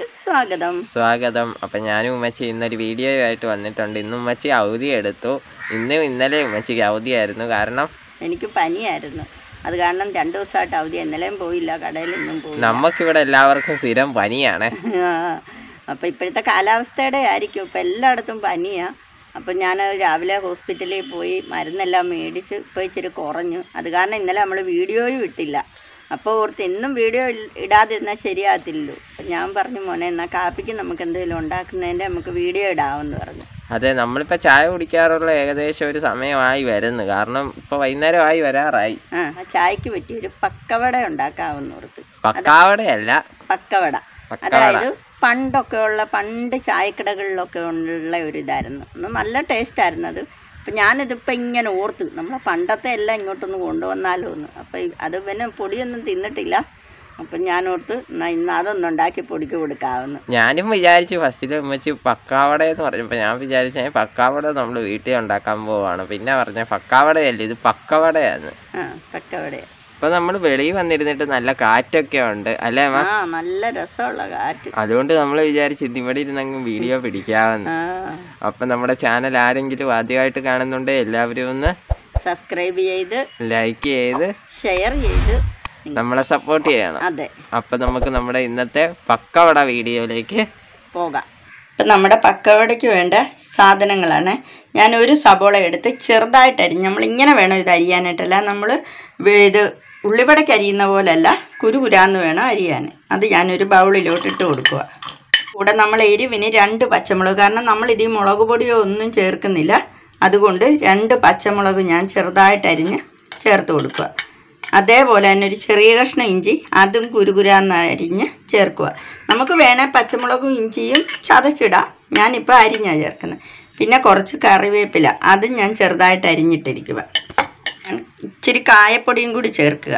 സ്വാഗതം സ്വാഗതം അപ്പം ഞാനും ഉമ്മച്ചി ഇന്നൊരു വീഡിയോ ആയിട്ട് വന്നിട്ടുണ്ട് ഇന്ന് ഉമ്മച്ചി അവധി എടുത്തു ഇന്നും ഇന്നലെ ഉമ്മച്ചിക്ക് അവധിയായിരുന്നു കാരണം എനിക്ക് പനിയായിരുന്നു അത് കാരണം രണ്ടു ദിവസമായിട്ട് അവധി ഇന്നലെയും പോയില്ല കടയിൽ ഇന്നും പോയില്ല നമുക്കിവിടെ എല്ലാവർക്കും സ്ഥിരം പനിയാണ് ആ, അപ്പം ഇപ്പോഴത്തെ കാലാവസ്ഥയുടെ ആയിരിക്കും ഇപ്പം എല്ലായിടത്തും പനിയാണ് അപ്പം ഞാൻ രാവിലെ ഹോസ്പിറ്റലിൽ പോയി മരുന്നെല്ലാം മേടിച്ച് ഇപ്പോൾ ഇച്ചിരി കുറഞ്ഞു അത് കാരണം ഇന്നലെ നമ്മൾ വീഡിയോയും ഇട്ടില്ല അപ്പോൾ ഓർത്ത് എന്നും വീഡിയോ ഇൽ- ഇടാതിരുന്നാൽ ശരിയാകത്തില്ലല്ലോ അപ്പം ഞാൻ പറഞ്ഞു മോനെ എന്നാൽ കാപ്പിക്ക് നമുക്ക് എന്തെങ്കിലും ഉണ്ടാക്കുന്നതിൻ്റെ നമുക്ക് വീഡിയോ ഇടാമെന്ന് പറഞ്ഞു അതെ നമ്മളിപ്പോൾ ചായ കുടിക്കാറുള്ള ഏകദേശം ഒരു സമയമായി വരുന്നു കാരണം ഇപ്പോൾ വൈകുന്നേരമായി വരാറായി ആ ആ ചായക്ക് പറ്റിയ ഒരു പക്കവട ഉണ്ടാക്കാമെന്ന് ഓർത്ത് പക്കാവടയല്ല പക്കവട പക്കവട അതായത് പണ്ടൊക്കെ ഉള്ള പണ്ട് ചായക്കടകളിലൊക്കെ ഉള്ള ഒരു ഇതായിരുന്നു അന്ന് നല്ല ടേസ്റ്റ് ആയിരുന്നു അത് അപ്പം ഞാനിതിപ്പോൾ ഇങ്ങനെ ഓർത്ത് നമ്മളെ പണ്ടത്തെ എല്ലാം ഇങ്ങോട്ടൊന്ന് കൊണ്ടുവന്നാലോ എന്ന് അപ്പം ഈ- അത് പിന്നെ പൊടിയൊന്നും തിന്നിട്ടില്ല അപ്പം ഞാൻ ഓർത്ത് എന്നാ ഇന്ന് അതൊന്നും ഉണ്ടാക്കി പൊടിക്ക് കൊടുക്കാമെന്ന് ഞാനും വിചാരിച്ചു ഫസ്റ്റിൽ ഉമ്മച്ചി പക്കാവട എന്ന് പറഞ്ഞപ്പോൾ ഞാൻ വിചാരിച്ചു "ഏ, പക്കാവട നമ്മൾ വീട്ടിൽ ഉണ്ടാക്കാൻ പോവാണ് പിന്നെ പറഞ്ഞ പക്കാവടയല്ല ഇത് പക്കവടയാണ് ആ പക്കവട ഇപ്പം നമ്മൾ വെളിയിൽ വന്നിരുന്നിട്ട് നല്ല കാറ്റൊക്കെ ഉണ്ട് അല്ലേ അമ്മ ആ നല്ല രസമുള്ള കാറ്റ് അതുകൊണ്ട് നമ്മൾ വിചാരിച്ചു ഇത് ഇവിടെ ഇരുന്നെങ്കിൽ വീഡിയോ പിടിക്കാമെന്ന് ആ അപ്പം നമ്മുടെ ചാനൽ ആരെങ്കിലും ആദ്യമായിട്ട് കാണുന്നുണ്ടെങ്കിൽ എല്ലാവരും ഒന്ന് സബ്സ്ക്രൈബ് ചെയ്ത് ലൈക്ക് ചെയ്ത് ഷെയർ ചെയ്ത് നമ്മളെ സപ്പോർട്ട് ചെയ്യണം അതെ അപ്പം നമുക്ക് നമ്മുടെ ഇന്നത്തെ പക്കവട വീഡിയോയിലേക്ക് പോകാം ഇപ്പം നമ്മുടെ പക്കവടയ്ക്ക് വേണ്ട സാധനങ്ങളാണ് ഞാൻ ഒരു സബോള എടുത്ത് ചെറുതായിട്ട് അരിഞ്ഞ് നമ്മൾ ഇങ്ങനെ വേണം ഇത് അരിയാനായിട്ടല്ല നമ്മൾ ഇത് ഉള്ളിവടയ്ക്ക് അരിയുന്ന പോലല്ല കുരുകുരാന്ന് വേണം അരിയാൻ അത് ഞാനൊരു ബൗളിലോട്ട് ഇട്ട് കൊടുക്കുക കൂടെ നമ്മൾ എരിവിന് രണ്ട് പച്ചമുളക് കാരണം നമ്മൾ ഇതിൽ മുളക് പൊടിയോ ഒന്നും ചേർക്കുന്നില്ല അതുകൊണ്ട് രണ്ട് പച്ചമുളക് ഞാൻ ചെറുതായിട്ട് അരിഞ്ഞ് ചേർത്ത് കൊടുക്കുക അതേപോലെ തന്നെ ഒരു ചെറിയ കഷ്ണം ഇഞ്ചി അതും കുരുകുരാന്ന് അരിഞ്ഞ് ചേർക്കുക നമുക്ക് വേണേൽ പച്ചമുളകും ഇഞ്ചിയും ചതച്ചിടാം ഞാനിപ്പോൾ അരിഞ്ഞാണ് ചേർക്കുന്നത് പിന്നെ കുറച്ച് കറിവേപ്പില അതും ഞാൻ ചെറുതായിട്ട് അരിഞ്ഞിട്ടിരിക്കുക ഞാൻ ഇച്ചിരി കായപ്പൊടിയും കൂടി ചേർക്കുക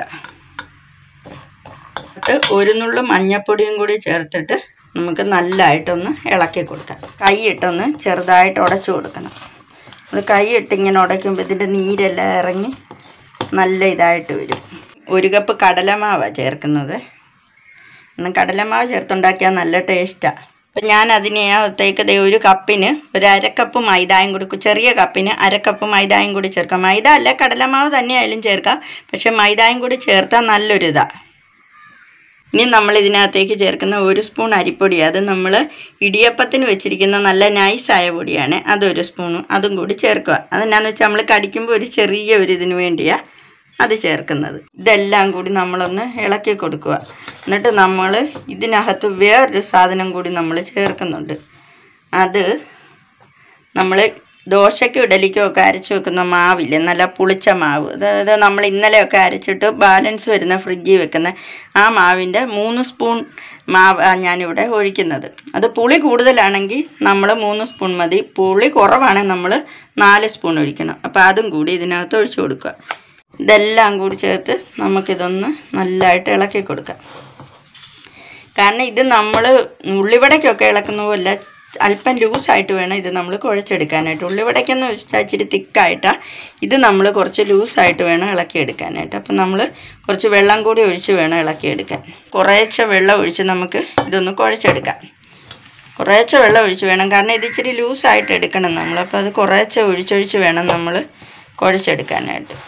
അത് ഒരു നുള്ളു മഞ്ഞപ്പൊടിയും കൂടി ചേർത്തിട്ട് നമുക്ക് നല്ലതായിട്ടൊന്ന് ഇളക്കി കൊടുക്കാം കൈ ഇട്ടൊന്ന് ചെറുതായിട്ട് ഉടച്ചു കൊടുക്കണം നമ്മൾ കൈ ഇട്ട് ഇങ്ങനെ ഉടയ്ക്കുമ്പോൾ ഇതിൻ്റെ നീരെല്ലാം ഇറങ്ങി നല്ല ഇതായിട്ട് വരും ഒരു കപ്പ് കടലമാവാണ് ചേർക്കുന്നത് എന്നാൽ കടലമാവ് ചേർത്തുണ്ടാക്കിയാൽ നല്ല ടേസ്റ്റാണ് അപ്പം ഞാൻ അതിനകത്തേക്ക് ദേ ഒരു കപ്പിന് ഒരു അരക്കപ്പ് മൈദായും കൂടി ചെറിയ കപ്പിന് അരക്കപ്പ് മൈദായും കൂടി ചേർക്കാം മൈദ അല്ല കടലമാവ് തന്നെയായാലും ചേർക്കാം പക്ഷെ മൈദായും കൂടി ചേർത്താൽ നല്ലൊരു ഇതാണ് ഇനി നമ്മൾ ഇതിനകത്തേക്ക് ചേർക്കുന്ന ഒരു സ്പൂൺ അരിപ്പൊടി അത് നമ്മൾ ഇടിയപ്പത്തിന് വെച്ചിരിക്കുന്ന നല്ല നൈസായ പൊടിയാണ് അതൊരു സ്പൂണും അതും കൂടി ചേർക്കുക അതെന്നാന്ന് വെച്ചാൽ നമ്മൾ കടിക്കുമ്പോൾ ഒരു ചെറിയ ഒരു ഇതിന് വേണ്ടിയാണ് അത് ചേർക്കുന്നത് ഇതെല്ലാം കൂടി നമ്മളൊന്ന് ഇളക്കി കൊടുക്കുക എന്നിട്ട് നമ്മൾ ഇതിനകത്ത് വേറൊരു സാധനം കൂടി നമ്മൾ ചേർക്കുന്നുണ്ട് അത് നമ്മൾ ദോശയ്ക്കും ഇഡലിക്കും ഒക്കെ അരച്ച് വെക്കുന്ന മാവില്ലേ നല്ല പുളിച്ച മാവ് അതായത് നമ്മൾ ഇന്നലെയൊക്കെ അരച്ചിട്ട് ബാലൻസ് വരുന്ന ഫ്രിഡ്ജിൽ വെക്കുന്ന ആ മാവിൻ്റെ മൂന്ന് സ്പൂൺ മാവ് ആ ഞാനിവിടെ ഒഴിക്കുന്നത് അത് പുളി കൂടുതലാണെങ്കിൽ നമ്മൾ മൂന്ന് സ്പൂൺ മതി പുളി കുറവാണെങ്കിൽ നമ്മൾ നാല് സ്പൂൺ ഒഴിക്കണം അപ്പോൾ അതും കൂടി ഇതിനകത്ത് ഒഴിച്ചു കൊടുക്കുക ഇതെല്ലാം കൂടി ചേർത്ത് നമുക്കിതൊന്ന് നല്ലതായിട്ട് ഇളക്കി കൊടുക്കാം കാരണം ഇത് നമ്മൾ ഉള്ളിവടയ്ക്കൊക്കെ ഇളക്കുന്ന പോലെ അല്പം ലൂസായിട്ട് വേണം ഇത് നമ്മൾ കുഴച്ചെടുക്കാനായിട്ട് ഉള്ളിവടയ്ക്കെന്ന് വെച്ചാൽ ഇച്ചിരി തിക്കായിട്ടാണ് ഇത് നമ്മൾ കുറച്ച് ലൂസായിട്ട് വേണം ഇളക്കിയെടുക്കാനായിട്ട് അപ്പം നമ്മൾ കുറച്ച് വെള്ളം കൂടി ഒഴിച്ച് വേണം ഇളക്കിയെടുക്കാൻ കുറേശ്ശെ വെള്ളം ഒഴിച്ച് നമുക്ക് ഇതൊന്ന് കുഴച്ചെടുക്കാം കുറേശ്ശെ വെള്ളം ഒഴിച്ച് വേണം കാരണം ഇത് ഇച്ചിരി ലൂസായിട്ട് എടുക്കണം നമ്മൾ അപ്പോൾ അത് കുറേശ്ശെ ഒഴിച്ചൊഴിച്ച് വേണം നമ്മൾ കുഴച്ചെടുക്കാനായിട്ട്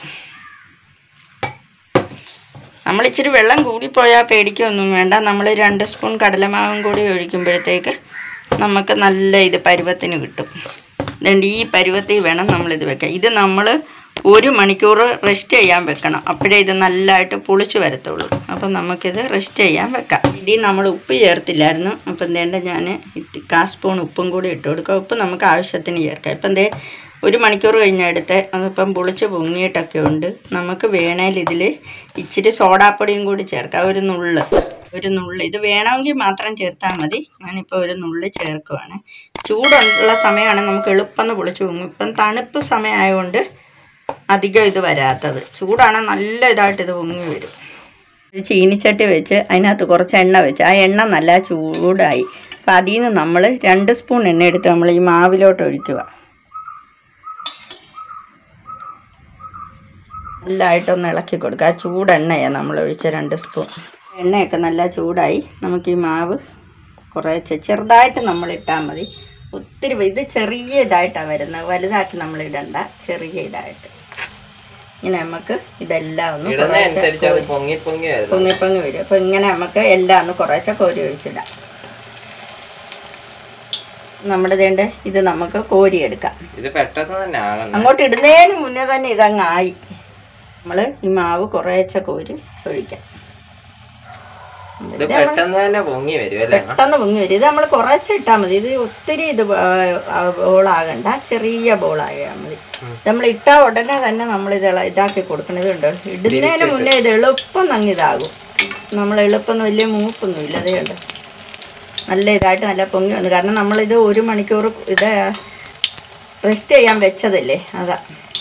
നമ്മൾ ഇച്ചിരി വെള്ളം കൂടിപ്പോയാൽ പേടിക്കൊന്നും വേണ്ട നമ്മൾ രണ്ട് സ്പൂൺ കടലമാവും കൂടി ഒഴിക്കുമ്പോഴത്തേക്ക് നമുക്ക് നല്ല ഇത് പരുവത്തിന് കിട്ടും അതുകൊണ്ട് ഈ പരുവത്തിൽ വേണം നമ്മളിത് വെക്കാൻ ഇത് നമ്മൾ ഒരു മണിക്കൂർ റെസ്റ്റ് ചെയ്യാൻ വെക്കണം അപ്പോഴേ ഇത് നല്ലതായിട്ട് പുളിച്ച് വരത്തുള്ളൂ അപ്പം നമുക്കിത് റെസ്റ്റ് ചെയ്യാൻ വെക്കാം ഇതിൽ നമ്മൾ ഉപ്പ് ചേർത്തില്ലായിരുന്നു അപ്പം എന്തേണ്ട ഞാൻ കാ സ്പൂൺ ഉപ്പും കൂടി ഇട്ട് കൊടുക്കുക ഉപ്പ് നമുക്ക് ആവശ്യത്തിന് ചേർക്കാം ഇപ്പം എന്തേ ഒരു മണിക്കൂർ കഴിഞ്ഞെടുത്ത് അതിപ്പം പുളിച്ച് പൊങ്ങിയിട്ടൊക്കെ ഉണ്ട് നമുക്ക് വേണേൽ ഇതിൽ ഇച്ചിരി സോഡാപ്പൊടിയും കൂടി ചേർക്കാം ഒരു നുള്ള് ഒരു നുള്ള് ഇത് വേണമെങ്കിൽ മാത്രം ചേർത്താൽ മതി ഞാനിപ്പോൾ ഒരു നുള്ള് ചേർക്കുവാണ് ചൂടുള്ള സമയമാണ് നമുക്ക് എളുപ്പം പുളിച്ച് പൊങ്ങും ഇപ്പം തണുപ്പ് സമയമായതുകൊണ്ട് അധികം ഇത് വരാത്തത് ചൂടാണ് നല്ല ഇതായിട്ട് ഇത് പൊങ്ങി വരും ഒരു ചീനിച്ചട്ടി വെച്ച് അതിനകത്ത് കുറച്ച് എണ്ണ വെച്ച് ആ എണ്ണ നല്ല ചൂടായി അപ്പം അതിൽ നിന്ന് നമ്മൾ രണ്ട് സ്പൂൺ എണ്ണ എടുത്ത് നമ്മൾ ഈ മാവിലോട്ട് ഒഴിക്കുക നല്ലതായിട്ടൊന്ന് ഇളക്കി കൊടുക്കുക ആ ചൂടെണ്ണയാണ് നമ്മൾ ഒഴിച്ച രണ്ട് സ്പൂൺ എണ്ണയൊക്കെ നല്ല ചൂടായി നമുക്ക് ഈ മാവ് കുറേശ്ശെ ചെറുതായിട്ട് നമ്മൾ ഇട്ടാൽ മതി ഒത്തിരി വ- ഇത് ചെറിയ ഇതായിട്ടാണ് വരുന്നത് വലുതായിട്ട് നമ്മൾ ഇടണ്ട ചെറിയ ഇതായിട്ട് ഇങ്ങനെ നമുക്ക് ഇതെല്ലാം ഒന്ന് കുറേശ്ശെ ഇടുന്നതനുസരിച്ച് അത് പൊങ്ങി പൊങ്ങി വരുന്നു പൊങ്ങി പൊങ്ങി വരും അപ്പം ഇങ്ങനെ നമുക്ക് എല്ലാം ഒന്ന് കുറേശ്ശെ കോരി ഒഴിച്ചിടാം നമ്മുടെ ദേണ്ട ഇത് നമുക്ക് കോരിയെടുക്കാം ഇത് പെട്ടെന്ന് തന്നെ ആകണം അങ്ങോട്ട് ഇടുന്നതിന് മുന്നേ തന്നെ ഇതങ്ങ് ആയി നമ്മൾ ഈ മാവ് കുറേശ്ശെ കോരി ഒഴിക്കാം ഇത് പെട്ടെന്ന് തന്നെ പൊങ്ങി വരും അല്ലേ പെട്ടെന്ന് പൊങ്ങി വരും ഇത് നമ്മൾ കുറച്ച് ഇട്ടാൽ മതി ഇത് ഒത്തിരി ഇത് ബോളാകണ്ട ചെറിയ ബോളായാൽ മതി നമ്മൾ ഇട്ട ഉടനെ തന്നെ നമ്മൾ ഇത് ഇള- ഇതാക്കി കൊടുക്കണം ഇതുണ്ടോ ഇടുന്നതിന് മുന്നേ ഇത് എളുപ്പം അങ്ങ് ഇതാകും നമ്മൾ എളുപ്പം വലിയ മൂപ്പൊന്നും ഇല്ല അതേ ഉണ്ട് നല്ല ഇതായിട്ട് നല്ല പൊങ്ങി വന്നു കാരണം നമ്മളിത് ഒരു മണിക്കൂർ ഇത് റെസ്റ്റ് ചെയ്യാൻ വെച്ചതല്ലേ അതാ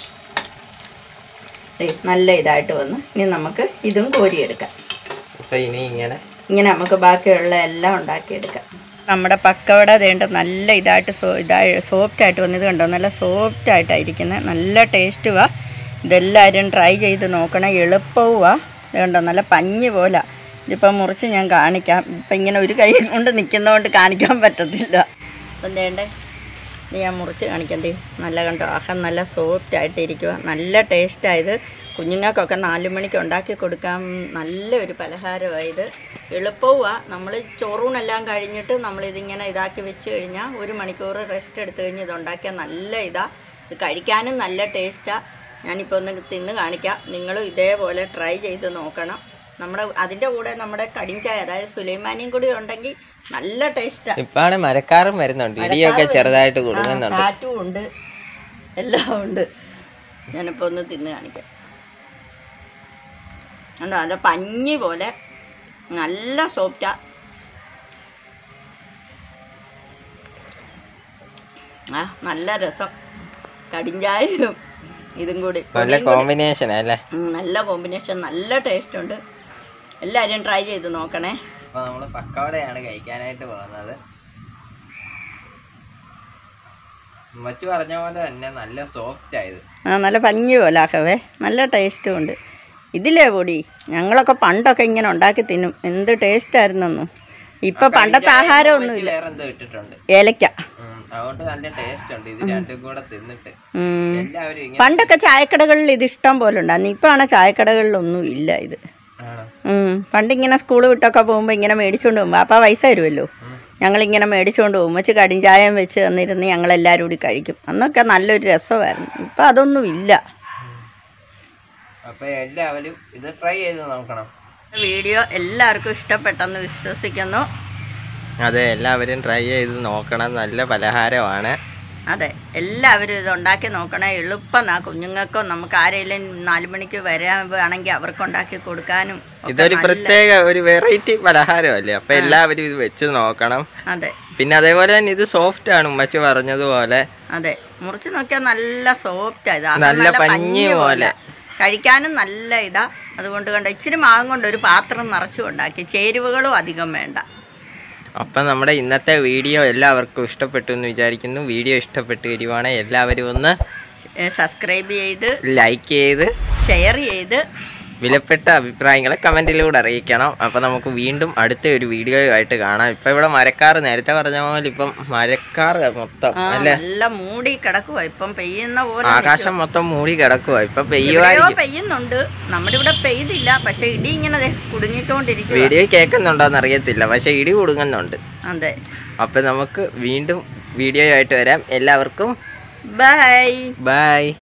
ദേ, നല്ല ഇതായിട്ട് വന്നു ഇനി നമുക്ക് ഇതും കോരിയെടുക്കാം അപ്പൊ ഇനി ഇങ്ങനെ ഇങ്ങനെ നമുക്ക് ബാക്കിയുള്ള എല്ലാം ഉണ്ടാക്കിയെടുക്കാം നമ്മുടെ പക്കവട വേണ്ട നല്ല ഇതായിട്ട് സോ ഇതായി സോഫ്റ്റ് ആയിട്ട് വന്നത് കണ്ടോ നല്ല സോഫ്റ്റ് ആയിട്ടായിരിക്കുന്നത് നല്ല ടേസ്റ്റുവാ ഇതെല്ലാവരും ട്രൈ ചെയ്ത് നോക്കണം എളുപ്പവുമാ ഇത് കണ്ടോ നല്ല പഞ്ഞി പോലെ ഇതിപ്പം മുറിച്ച് ഞാൻ കാണിക്കാം ഇപ്പം ഇങ്ങനെ ഒരു കൈ കൊണ്ട് നിൽക്കുന്നതുകൊണ്ട് കാണിക്കാൻ പറ്റത്തില്ല അപ്പം വേണ്ടേ ഇത് ഞാൻ മുറിച്ച് കാണിക്കാം ദേ നല്ല കണ്ടോ ആഹ നല്ല സോഫ്റ്റ് ആയിട്ടിരിക്കുക നല്ല ടേസ്റ്റായത് കുഞ്ഞുങ്ങൾക്കൊക്കെ നാല് മണിക്ക് ഉണ്ടാക്കി കൊടുക്കാൻ നല്ലൊരു പലഹാരമായത് എളുപ്പവുമാണ് നമ്മൾ ചോറൂണെല്ലാം കഴിഞ്ഞിട്ട് നമ്മളിതിങ്ങനെ ഇതാക്കി വെച്ച് കഴിഞ്ഞാൽ ഒരു മണിക്കൂർ റെസ്റ്റ് എടുത്തു കഴിഞ്ഞ് ഇത് ഉണ്ടാക്കിയാൽ നല്ല ഇതാണ് ഇത് കഴിക്കാനും നല്ല ടേസ്റ്റാണ് ഞാനിപ്പോൾ ഒന്ന് തിന്ന് കാണിക്കാം നിങ്ങളും ഇതേപോലെ ട്രൈ ചെയ്ത് നോക്കണം നമ്മുടെ അതിൻ്റെ കൂടെ നമ്മുടെ കടിഞ്ചായ അതായത് സുലൈമാനിയും കൂടി ഉണ്ടെങ്കിൽ നല്ല ടേസ്റ്റാണ് ഇപ്പാണ് മരക്കാറും വരുന്നുണ്ട് ഇടിയൊക്കെ ചെറുതായിട്ട് കൊടുക്കുന്നുണ്ട് കാറ്റും ഉണ്ട് എല്ലാം ഉണ്ട് ഞാനിപ്പോൾ ഒന്ന് തിന്ന് കാണിക്കാം കണ്ടോ നല്ല പഞ്ഞി പോലെ നല്ല സോഫ്റ്റാ ആ നല്ല രസം കടിഞ്ചായയും ഇതും കൂടി നല്ല കോമ്പിനേഷൻ അല്ലേ ഉം, നല്ല കോമ്പിനേഷൻ നല്ല ടേസ്റ്റ് ഉണ്ട് എല്ലാവരും ട്രൈ ചെയ്ത് നോക്കണേ അപ്പൊ നമ്മള് പക്കവടയാണ് കഴിക്കാനായിട്ട് പോകുന്നത് ഉമ്മച്ചി പറഞ്ഞ പോലെ തന്നെ നല്ല സോഫ്റ്റ് ആയത് ആ നല്ല പഞ്ഞി പോലെ ആക്കവേ നല്ല ടേസ്റ്റും ഉണ്ട് ഇതിലേ പൊടി ഞങ്ങളൊക്കെ പണ്ടൊക്കെ ഇങ്ങനെ ഉണ്ടാക്കി തിന്നും എന്ത് ടേസ്റ്റായിരുന്നെന്നു ഇപ്പൊ പണ്ടത്തെ ആഹാരമൊന്നുമില്ല വേറെ എന്തോ ഇട്ടിട്ടുണ്ട് ഏലക്ക ഉം, അതുകൊണ്ട് നല്ല ടേസ്റ്റ് ഉണ്ട് ഇത് രണ്ടും കൂടെ തിന്നിട്ട് ഉം. എല്ലാവരും ഇങ്ങനെ പണ്ടൊക്കെ ചായക്കടകളിൽ ഇത് ഇഷ്ടം പോലെ ഉണ്ടായിരുന്നു ഇപ്പൊ ആണ് ചായക്കടകളിലൊന്നും ഇല്ല ഇത് ആണോ ഉം. പണ്ടിങ്ങനെ സ്കൂൾ വിട്ടൊക്കെ പോകുമ്പോൾ ഇങ്ങനെ മേടിച്ചുകൊണ്ട് പോകുമ്പോൾ അപ്പം പൈസ തരുമല്ലോ ഉം. ഞങ്ങളിങ്ങനെ മേടിച്ചുകൊണ്ട് പോകും വെച്ച് കടിഞ്ചായം വെച്ച് തന്നിരുന്ന് ഞങ്ങളെല്ലാവരും കൂടി കഴിക്കും അന്നൊക്കെ നല്ലൊരു രസമായിരുന്നു ഇപ്പം അതൊന്നും ഇല്ല അപ്പൊ എല്ലാവരും ഇത് ട്രൈ ചെയ്ത് നോക്കണം വീഡിയോ എല്ലാവർക്കും ഇഷ്ടപ്പെട്ടെന്ന് വിശ്വസിക്കുന്നു അതെ എല്ലാവരും ട്രൈ ചെയ്ത് നോക്കണം നല്ല പലഹാരമാണ് അതെ എല്ലാവരും ഇത് ഉണ്ടാക്കി നോക്കണേ എളുപ്പം ആ കുഞ്ഞുങ്ങൾക്കോ നമുക്ക് ആരെങ്കിലും നാല് മണിക്ക് വരാൻ വേണമെങ്കിൽ അവർക്ക് ഉണ്ടാക്കി കൊടുക്കാനും ഒക്കെ ഇതൊരു നല്ല- പ്രത്യേക ഒരു വെറൈറ്റി പലഹാരമല്ലേ അപ്പൊ എല്ലാവരും ഇത് വെച്ച് നോക്കണം അതെ പിന്നെ അതേപോലെ തന്നെ ഇത് സോഫ്റ്റ് ആണ് ഉമ്മച്ചി പറഞ്ഞതുപോലെ അതെ മുറിച്ച് നോക്കിയാൽ നല്ല സോഫ്റ്റ് ഇത് നല്ല പഞ്ഞി പോലെ. കഴിക്കാനും നല്ല ഇതാ അതുകൊണ്ട് കണ്ട ഇച്ചിരി മാവും കൊണ്ട് ഒരു പാത്രം നിറച്ചു ഉണ്ടാക്കി ചേരുവകളും അധികം വേണ്ട അപ്പം നമ്മുടെ ഇന്നത്തെ വീഡിയോ എല്ലാവർക്കും ഇഷ്ടപ്പെട്ടു എന്ന് വിചാരിക്കുന്നു വീഡിയോ ഇഷ്ടപ്പെട്ട് വരുവാണെങ്കിൽ എല്ലാവരും ഒന്ന് സബ്സ്ക്രൈബ് ചെയ്ത് ലൈക്ക് ചെയ്ത് ഷെയർ ചെയ്ത് വിലപ്പെട്ട അഭിപ്രായങ്ങൾ കമൻറ്റിലൂടെ അറിയിക്കണം അപ്പം നമുക്ക് വീണ്ടും അടുത്ത ഒരു വീഡിയോ ആയിട്ട് കാണാം ഇപ്പം ഇവിടെ മരക്കാർ നേരത്തെ പറഞ്ഞ പോലെ ഇപ്പം മരക്കാർ മൊത്തം ആ, അല്ലേ നല്ല മൂടി കിടക്കുക ഇപ്പം പെയ്യുന്ന പോലെ ആകാശം മൊത്തം മൂടി കിടക്കുക ഇപ്പം എവിടെയോ പെയ്യുമായിരിക്കും പെയ്യുന്നുണ്ട് നമ്മുടെ ഇവിടെ പെയ്തില്ല പക്ഷെ ഇടി ഇങ്ങനെ ദേ കുടുങ്ങിക്കൊണ്ടിരിക്കുക വീഡിയോ കേൾക്കുന്നുണ്ടോന്ന് അറിയത്തില്ല പക്ഷെ ഇടി കൊടുക്കുന്നുണ്ട് അതെ അപ്പം നമുക്ക് വീണ്ടും വീഡിയോ ആയിട്ട് വരാം എല്ലാവർക്കും ബൈ ബൈ